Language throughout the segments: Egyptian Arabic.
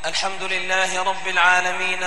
الحمد لله رب العالمين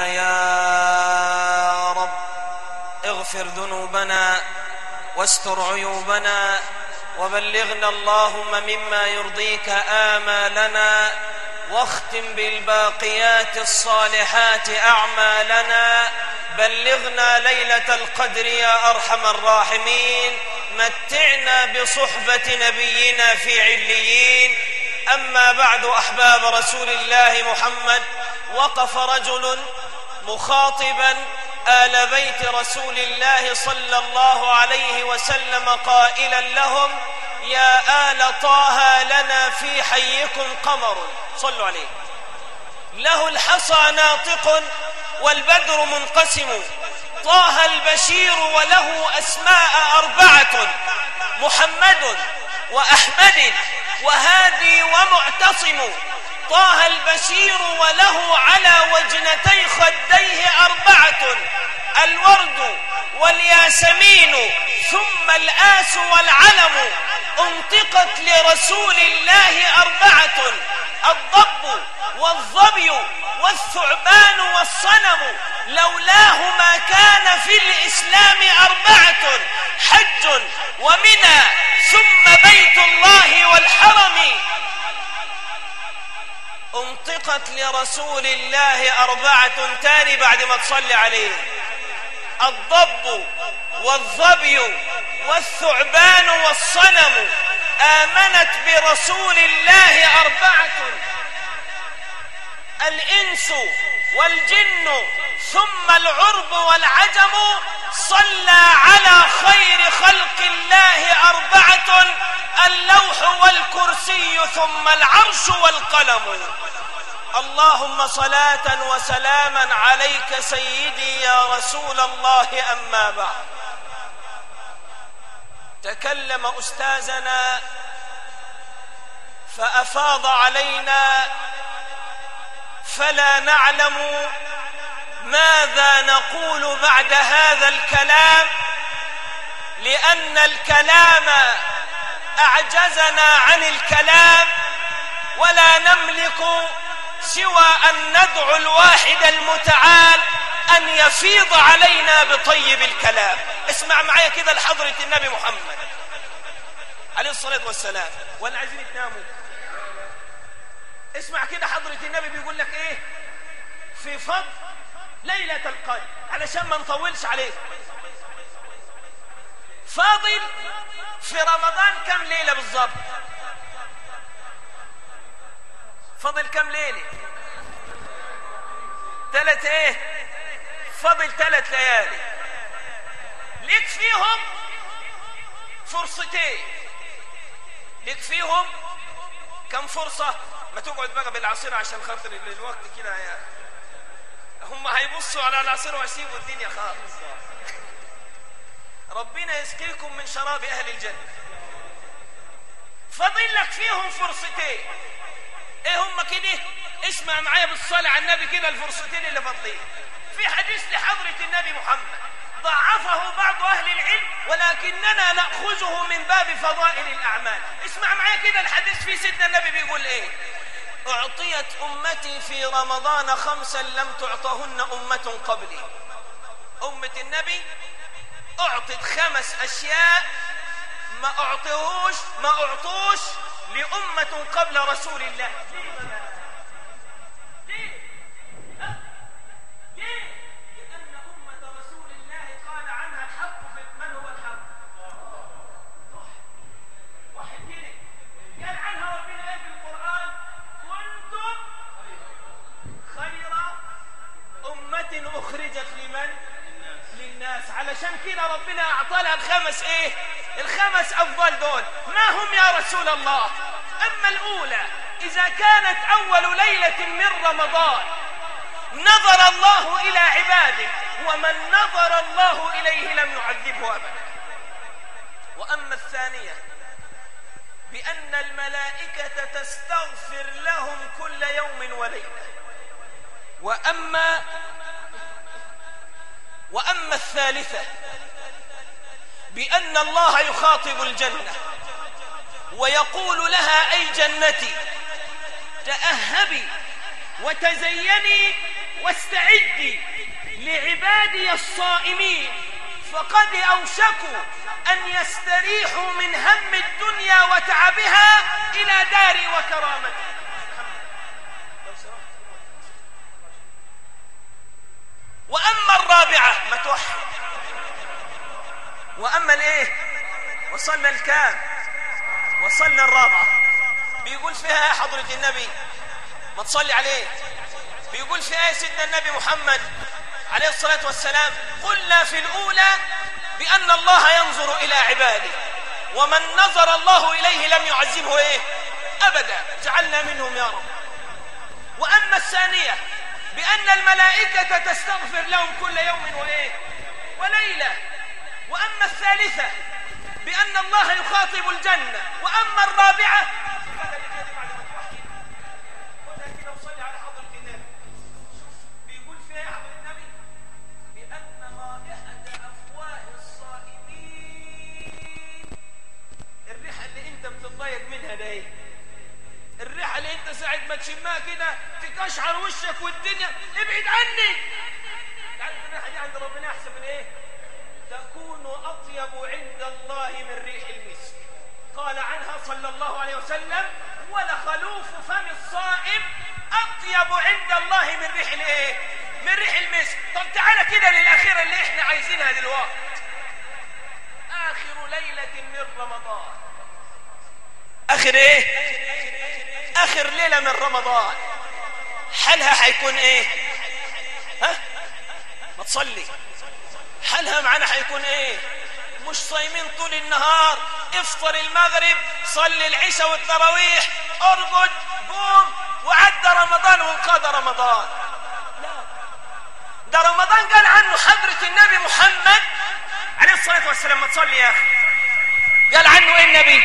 يا رب اغفر ذنوبنا واستر عيوبنا وبلغنا اللهم مما يرضيك آمالنا واختم بالباقيات الصالحات أعمالنا بلغنا ليلة القدر يا أرحم الراحمين متعنا بصحبة نبينا في عليين أما بعد أحباب رسول الله محمد وقف رجل مخاطبا آل بيت رسول الله صلى الله عليه وسلم قائلا لهم يا آل طه لنا في حيكم قمر صلوا عليه له الحصى ناطق والبدر منقسم طه البشير وله أسماء أربعة محمد وأحمد وهادي ومعتصم طه البشير وله على وجنتي خديه أربعة الورد والياسمين ثم الآس والعلم انطقت لرسول الله أربعة الضب والظبي والثعبان والصنم لولاه ما كان في الإسلام أربعة حج ومنى ثم بيت الله والحرم انطقت لرسول الله أربعة تاني بعد ما تصلي عليه الضب والظبي والثعبان والصنم آمنت برسول الله أربعة الإنس والجن ثم العرب والعجم صلى على خير خلق الله أربعة اللوح والكرسي ثم العرش والقلم اللهم صلاة وسلاما عليك سيدي يا رسول الله أما بعد تكلم أستاذنا فأفاض علينا فلا نعلم ماذا نقول بعد هذا الكلام لأن الكلام أعجزنا عن الكلام ولا نملك سوى أن ندعو الواحد المتعال أن يفيض علينا بطيب الكلام اسمع معايا كده لحضرة النبي محمد عليه الصلاة والسلام ولا عايزين تناموا اسمع كده حضرة النبي بيقول لك ايه في فضل ليلة القدر علشان ما نطولش عليه فاضل في رمضان كم ليلة بالظبط فاضل كم ليلة ثلاث ايه فاضل ثلاث ليالي ليك فيهم فرصتين ليك فيهم كم فرصة ما تقعد بقى بالعصير عشان خاطر الوقت كده يا هم هيبصوا على العصير ويسيبوا الدنيا خالص ربنا يسقيكم من شراب أهل الجنة فاضل لك فيهم فرصتين ايه هم كده اسمع معايا بالصلاة على النبي كده الفرصتين اللي فاضلين في حديث لحضرة النبي محمد ضعفه بعض أهل العلم ولكننا نأخذه من باب فضائل الأعمال اسمع معايا كده الحديث في سيدنا النبي بيقول ايه أعطيت أمتي في رمضان خمسا لم تعطهن أمة قبلي أمة النبي أعطت خمس أشياء ما أعطوش ما أعطوش لأمة قبل رسول الله أخرجت لمن؟ للناس علشان كده ربنا أعطى لها الخمس إيه؟ الخمس أفضل دول ما هم يا رسول الله؟ أما الأولى إذا كانت أول ليلة من رمضان نظر الله إلى عباده ومن نظر الله إليه لم يعذبه أبدا وأما الثانية بأن الملائكة تستغفر لهم كل يوم وليلة وأما وأما الثالثة بأن الله يخاطب الجنة ويقول لها أي جنتي تأهبي وتزيني واستعدي لعبادي الصائمين فقد أوشكوا أن يستريحوا من هم الدنيا وتعبها إلى داري وكرامتي وأما الرابعة ما توحد وأما الإيه وصلنا الكام وصلنا الرابعة بيقول فيها يا حضرة النبي ما تصلي عليه بيقول فيها يا سيدنا النبي محمد عليه الصلاة والسلام قلنا في الأولى بأن الله ينظر إلى عباده ومن نظر الله إليه لم يعذبه إيه أبدا جعلنا منهم يا رب وأما الثانية بأن الملائكة تستغفر لهم كل يوم وإيه وليلة وأما الثالثة بأن الله يخاطب الجنة وأما الرابعة بيقول فيها يا حضرة النبي بأن رائحة أفواه الصائمين الريحة اللي أنت بتتضايق منها ده إيه؟ الريحة اللي أنت ساعة ما تشمها كده تكشعر وشك والدنيا ابعد عني تعرف الريحة دي عند ربنا أحسن من إيه؟ تكون أطيب عند الله من ريح المسك قال عنها صلى الله عليه وسلم ولخلوف فم الصائم أطيب عند الله من ريح الإيه؟ من ريح المسك طب تعالى كده للأخيرة اللي إحنا عايزينها دلوقتي آخر ليلة من رمضان آخر إيه؟ آخر ليلة من رمضان حالها هيكون إيه؟ ها؟ ما تصلي حالها معانا هيكون ايه مش صايمين طول النهار افطر المغرب صلي العشاء والتراويح ارقد قوم وعدى رمضان وانقضى رمضان لا ده رمضان قال عنه حضرة النبي محمد عليه الصلاة والسلام ما تصلي يا أخي قال عنه ايه النبي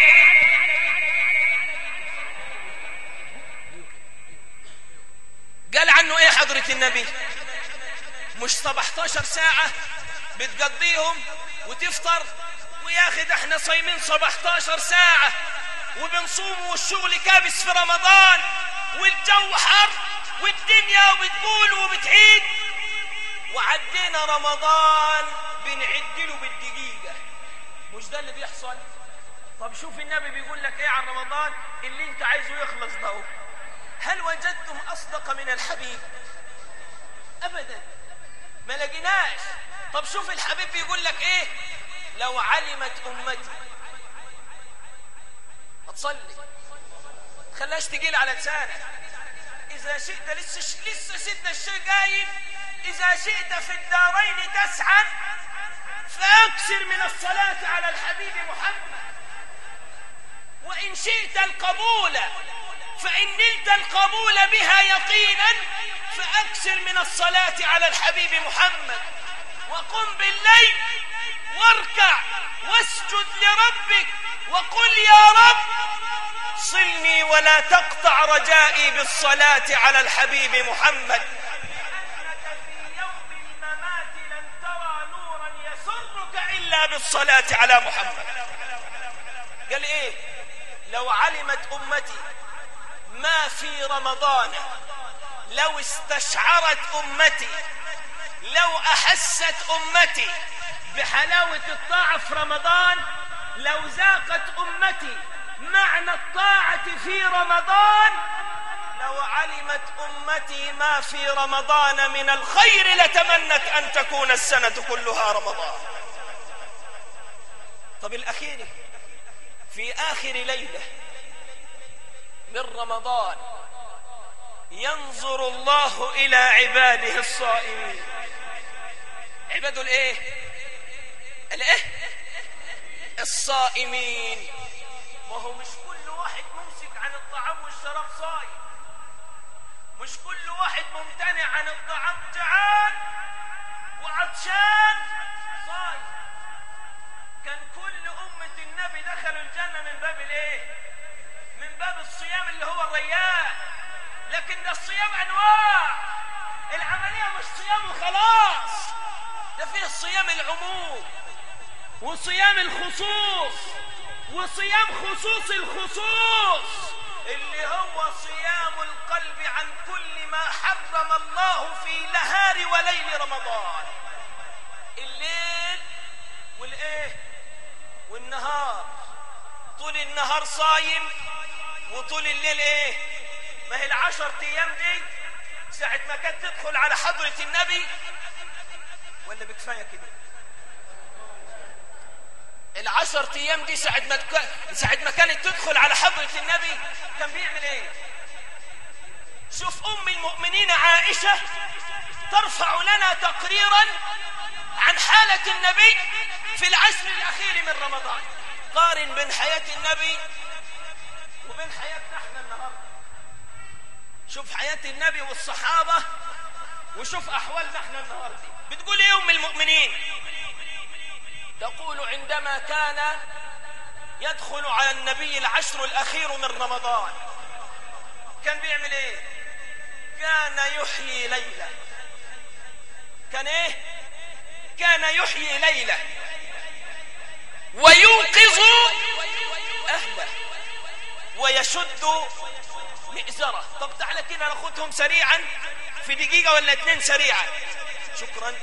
قال عنه ايه حضرة النبي مش 17 ساعة بتقضيهم وتفطر ويا اخي ده احنا صايمين 17 ساعة وبنصوم والشغل كابس في رمضان والجو حر والدنيا بتقول وبتعيد وعدينا رمضان بنعد له بالدقيقة مش ده اللي بيحصل طب شوف النبي بيقول لك ايه عن رمضان اللي انت عايزه يخلص ده هو. هل وجدتم اصدق من الحبيب ابدا ما لقيناش طب شوف الحبيب بيقول لك ايه لو علمت امتي هتصلي خلاش تقيل على لسانك اذا شئت لسه لسه سيدنا الشيخ قايل اذا شئت في الدارين تسعد فاكثر من الصلاه على الحبيب محمد وان شئت القبول فان نلت القبول بها يقينا فاكثر من الصلاه على الحبيب محمد وقم بالليل واركع واسجد لربك وقل يا رب صلني ولا تقطع رجائي بالصلاة على الحبيب محمد أنك في يوم الممات لن ترى نورا يسرك إلا بالصلاة على محمد قال إيه لو علمت أمتي ما في رمضان لو استشعرت أمتي لو أحست أمتي بحلاوة الطاعة في رمضان لو ذاقت أمتي معنى الطاعة في رمضان لو علمت أمتي ما في رمضان من الخير لتمنت أن تكون السنة كلها رمضان طب الأخير في آخر ليلة من رمضان ينظر الله إلى عباده الصائمين عباده الايه الايه الصائمين ما هو مش كل واحد ممسك عن الطعام والشراب صايم مش كل واحد ممتنع عن الطعام جعان وعطشان صايم كان كل أمة النبي دخلوا الجنة من باب الايه من باب الصيام اللي هو الريان لكن ده الصيام انواع العملية مش صيام وخلاص ده فيه صيام العموم وصيام الخصوص وصيام خصوص الخصوص اللي هو صيام القلب عن كل ما رمضان الليل والايه والنهار طول النهار صايم وطول الليل ايه ما هي العشر ايام دي ساعة ما كانت تدخل على حضرة النبي ولا بكفاية كده العشر ايام دي ساعة ما تك... ساعة ما كانت تدخل على حضرة النبي كان بيعمل ايه شوف ام المؤمنين عائشة ترفع لنا تقريرا عن حالة النبي في العشر الاخير من رمضان قارن بين حياة النبي وبين حياتنا احنا النهارده شوف حياة النبي والصحابة وشوف احوالنا احنا النهارده بتقول ايه ام المؤمنين تقول عندما كان يدخل على النبي العشر الأخير من رمضان كان بيعمل ايه كان يحيي ليلة كان ايه كان يحيي ليلة وينقذ أهله ويشد مئزرة طب تعالى كده ناخدهم سريعا في دقيقة ولا اتنين سريعا شكرا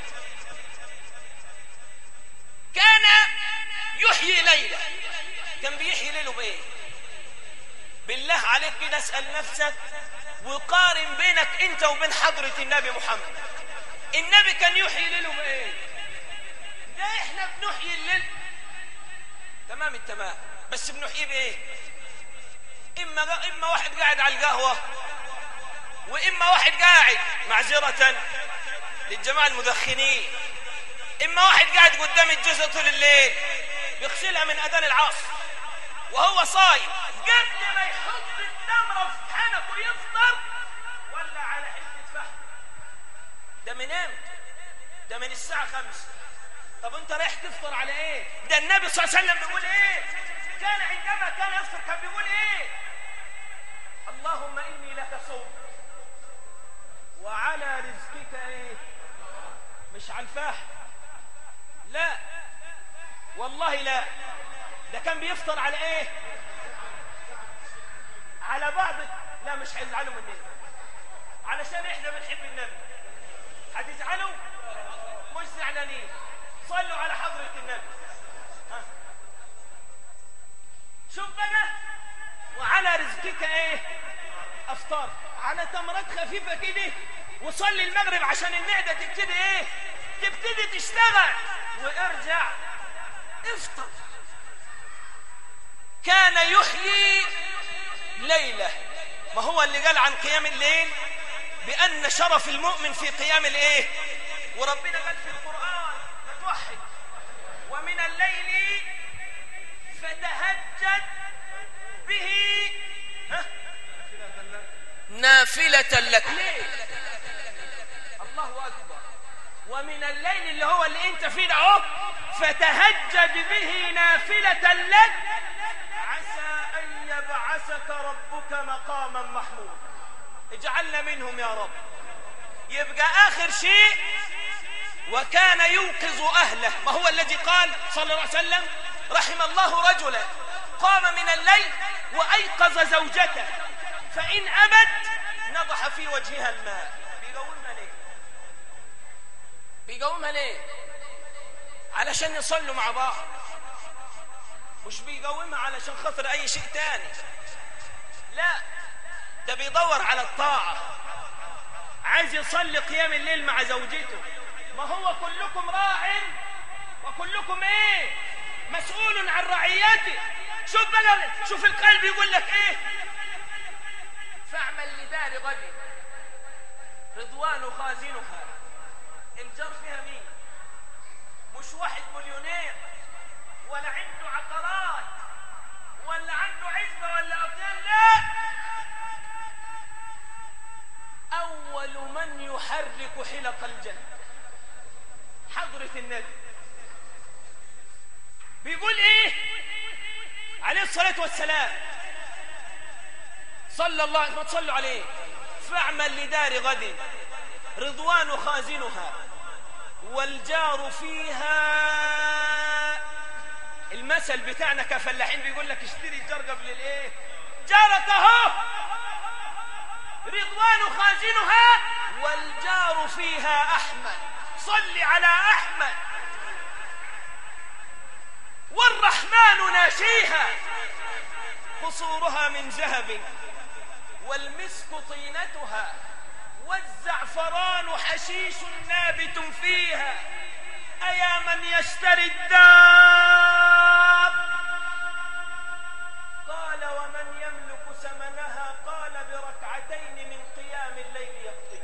كان يحيي ليلة كان بيحيي ليله بايه بالله عليك كده اسأل نفسك وقارن بينك انت وبين حضرة النبي محمد النبي كان يحيي ليله بايه ده احنا بنحيي الليل تمام التمام بس بنحيي بايه اما اما واحد قاعد على القهوة واما واحد قاعد معذرة للجماعة المدخنين اما واحد قاعد قدام الجزء طول الليل بيغسلها من اذان العصر وهو صايم قبل ما يحط التمره في حنكه ويفطر ولا على حته فحم ده من امتى ده من الساعه خمسة طب انت رايح تفطر على ايه ده النبي صلى الله عليه وسلم بيقول ايه كان عندما كان يفطر كان بيقول ايه اللهم اني لك صوم وعلى رزقك ايه مش على الفحم لا والله لا ده كان بيفطر على ايه على بعض لا مش هيزعلوا مننا علشان احنا بنحب النبي هتزعلوا مش زعلانين صلوا على حضرة النبي ها. شوف بقى وعلى رزقك ايه افطار على تمرات خفيفة كده وصلي المغرب عشان المعدة تبتدي ايه تبتدي تشتغل وارجع افطر كان يحيي ليلة ما هو اللي قال عن قيام الليل بأن شرف المؤمن في قيام الايه وربنا قال في القرآن فتوحد ومن الليل فتهجد به ها؟ نافلة لك ليه الله أكبر ومن الليل اللي هو اللي انت فيه ده اهو فتهجد به نافلة لك عسى أن يبعثك ربك مقاما محمودا اجعلنا منهم يا رب يبقى آخر شيء وكان يوقظ أهله ما هو الذي قال صلى الله عليه وسلم رحم الله رجلا قام من الليل وأيقظ زوجته فإن أبت نضح في وجهها الماء بيقومها ليه بيقومها ليه علشان يصلوا مع بعض مش بيقومها علشان خاطر أي شيء تاني لا ده بيدور على الطاعة عايز يصلي قيام الليل مع زوجته ما هو كلكم راع وكلكم ايه مسؤول عن رعيته شوف بقى شوف القلب يقول لك ايه فاعمل لدار غد رضوان خازنها الجار فيها مين مش واحد مليونير ولا عنده عقارات ولا عنده عزبة ولا أطيان لا أول من يحرك حلق الجنة حضرة النبي بيقول إيه عليه الصلاة والسلام صلى الله عليه وسلم عليه فاعمل لدار غد رضوان خازنها والجار فيها المثل بتاعنا كفلاحين بيقول لك اشتري الجار قبل الايه جارك اهو رضوان خازنها والجار فيها احمد صل على أحمد والرحمن ناشيها قصورها من ذهب والمسك طينتها والزعفران حشيش نابت فيها أيا من يشتري الدار قال ومن يملك ثمنها قال بركعتين من قيام الليل يقضي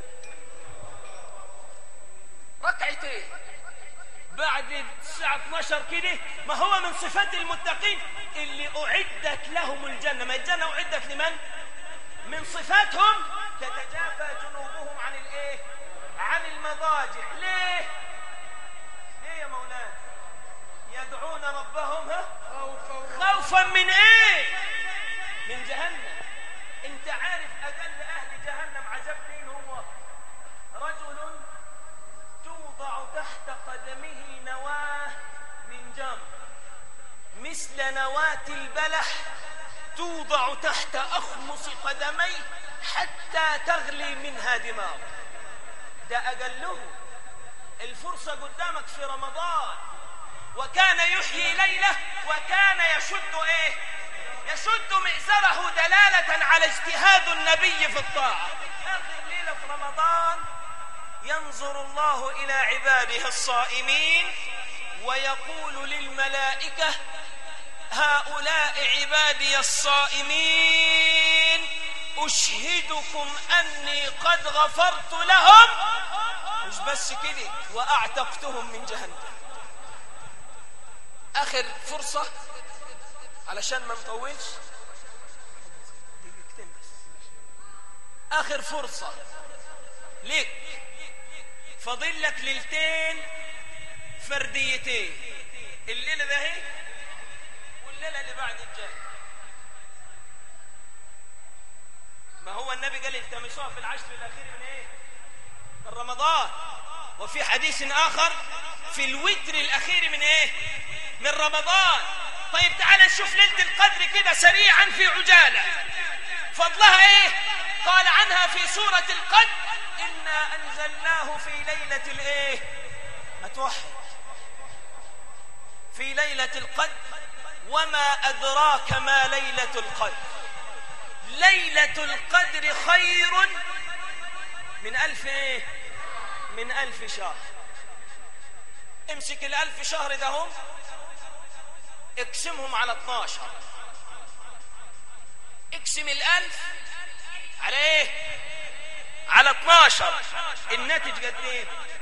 ركعتين بعد الساعة 12 كده ما هو من صفات المتقين اللي أعدت لهم الجنة ما الجنة أعدت لمن؟ من صفاتهم تتجافى جنوبهم عن الايه؟ عن المضاجع ليه؟ ليه يا مولانا؟ يدعون ربهم ها؟ خوفا من ايه؟ من جهنم انت عارف اجل اهل جهنم عذاب مين هو؟ رجل توضع تحت قدمه نواه من جمر مثل نواة البلح توضع تحت أخمص قدميه حتى تغلي منها دماغه ده أقله الفرصة قدامك في رمضان وكان يحيي ليلة وكان يشد إيه يشد مئزره دلالة على اجتهاد النبي في الطاعة آخر ليلة في رمضان ينظر الله إلى عباده الصائمين ويقول للملائكة هؤلاء عبادي الصائمين أشهدكم أني قد غفرت لهم مش بس كده وأعتقتهم من جهنم آخر فرصة علشان ما نطولش دقيقتين بس آخر فرصة ليك فاضل لك ليلتين فرديتين الليلة ده هي والليلة اللي بعد الجاي ما هو النبي قال التمسوها في العشر الأخير من إيه؟ من رمضان وفي حديث آخر في الوتر الأخير من إيه؟ من رمضان طيب تعال نشوف ليلة القدر كده سريعا في عجالة فضلها إيه؟ قال عنها في سورة القدر إنا أنزلناه في ليلة الإيه؟ ما توحد في ليلة القدر وما أدراك ما ليلة القدر ليلة القدر خير من ألف إيه؟ من ألف شهر امسك الألف شهر ده هم اقسمهم على 12 اقسم الألف على ايه على 12 الناتج قد ايه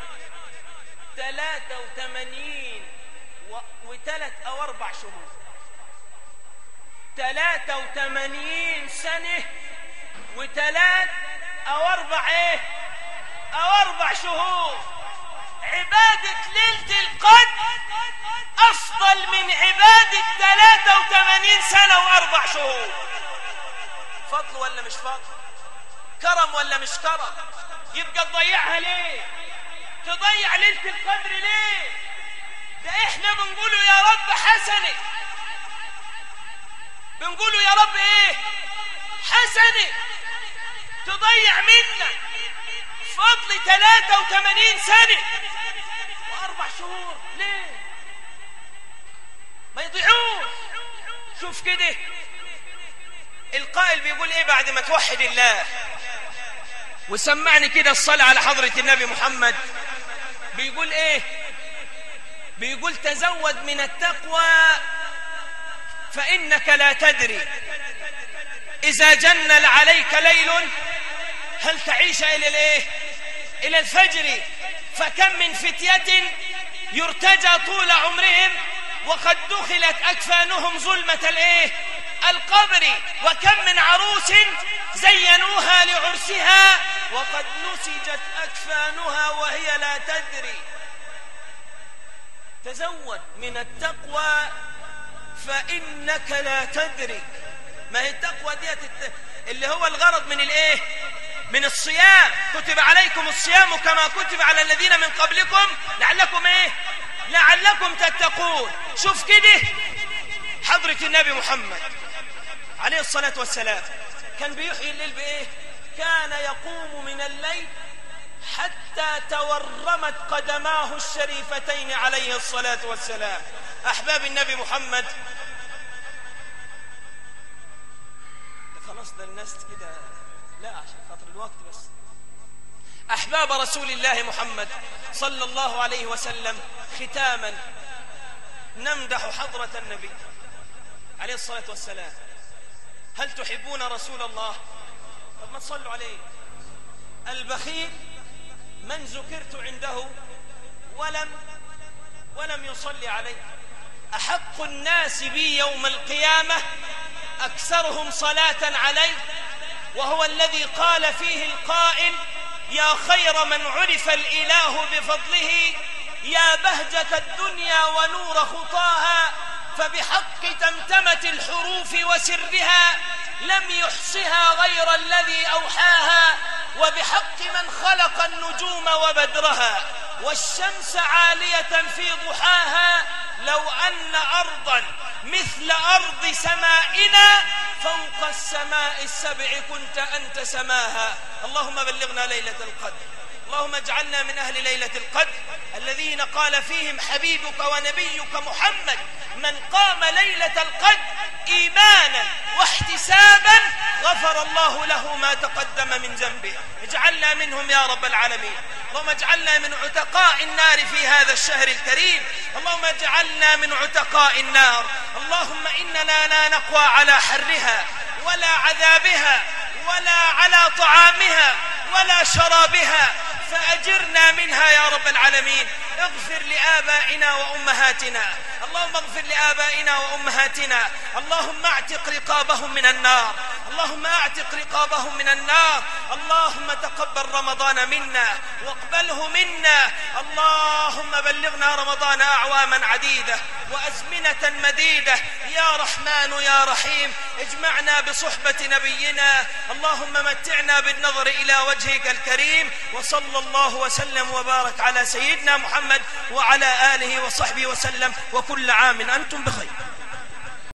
83 و... وثلاث او اربع شهور 83 سنة وثلاث او اربع ايه او اربع شهور عبادة ليلة القدر افضل من عبادة 83 سنة واربع شهور فضل ولا مش فضل كرم ولا مش كرم يبقى تضيعها ليه تضيع ليلة القدر ليه ده احنا بنقوله يا رب حسنة بنقوله يا رب ايه حسنة تضيع منا فضل 83 سنة واربع شهور ليه ما يضيعوش شوف كده القائل بيقول ايه بعد ما توحد الله وسمعني كده الصلاة على حضرة النبي محمد بيقول ايه بيقول تزود من التقوى فإنك لا تدري إذا جن عليك ليل هل تعيش إلى الايه إلى الفجر فكم من فتية يرتجى طول عمرهم وقد دخلت أكفانهم ظلمة الايه القبر وكم من عروس زينوها لعرسها وقد نسجت أكفانها وهي لا تدري تزود من التقوى فإنك لا تدري ما هي التقوى ديت اللي هو الغرض من الايه من الصيام كتب عليكم الصيام كما كتب على الذين من قبلكم لعلكم ايه لعلكم تتقون شوف كده حضرة النبي محمد عليه الصلاة والسلام كان بيحيي الليل بإيه كان يقوم من الليل حتى حتى تورمت قدماه الشريفتين عليه الصلاة والسلام أحباب النبي محمد خلاص ده الناس كده لا عشان خاطر الوقت بس أحباب رسول الله محمد صلى الله عليه وسلم ختاما نمدح حضرة النبي عليه الصلاة والسلام هل تحبون رسول الله طب ما تصلوا عليه البخيل من ذكرت عنده ولم ولم يصلي عليه أحق الناس بي يوم القيامة أكثرهم صلاة عليه وهو الذي قال فيه القائل يا خير من عرف الإله بفضله يا بهجة الدنيا ونور خطاها فبحق تمتمة الحروف وسرها لم يحصها غير الذي أوحاها وبحق من خلق النجوم وبدرها والشمس عالية في ضحاها لو أن أرضا مثل أرض سمائنا فوق السماء السبع كنت أنت سماها اللهم بلغنا ليلة القدر اللهم اجعلنا من أهل ليلة القدر الذين قال فيهم حبيبك ونبيك محمد من قام ليلة القدر إيمانا واحتسابا غفر الله له ما تقدم من ذنبه اجعلنا منهم يا رب العالمين اللهم اجعلنا من عتقاء النار في هذا الشهر الكريم اللهم اجعلنا من عتقاء النار اللهم إننا لا نقوى على حرها ولا عذابها ولا على طعامها ولا شرابها فأجرنا منها يا رب العالمين اغفر لآبائنا وأمهاتنا اللهم اغفر لآبائنا وأمهاتنا اللهم اعتق رقابهم من النار اللهم اعتق رقابهم من النار اللهم تقبل رمضان منا واقبله منا اللهم بلغنا رمضان أعواما عديدة وأزمنة مديدة يا رحمن يا رحيم اجمعنا بصحبة نبينا اللهم متعنا بالنظر إلى وجهك الكريم وصلى الله وسلم وبارك على سيدنا محمد وعلى آله وصحبه وسلم وكل عام أنتم بخير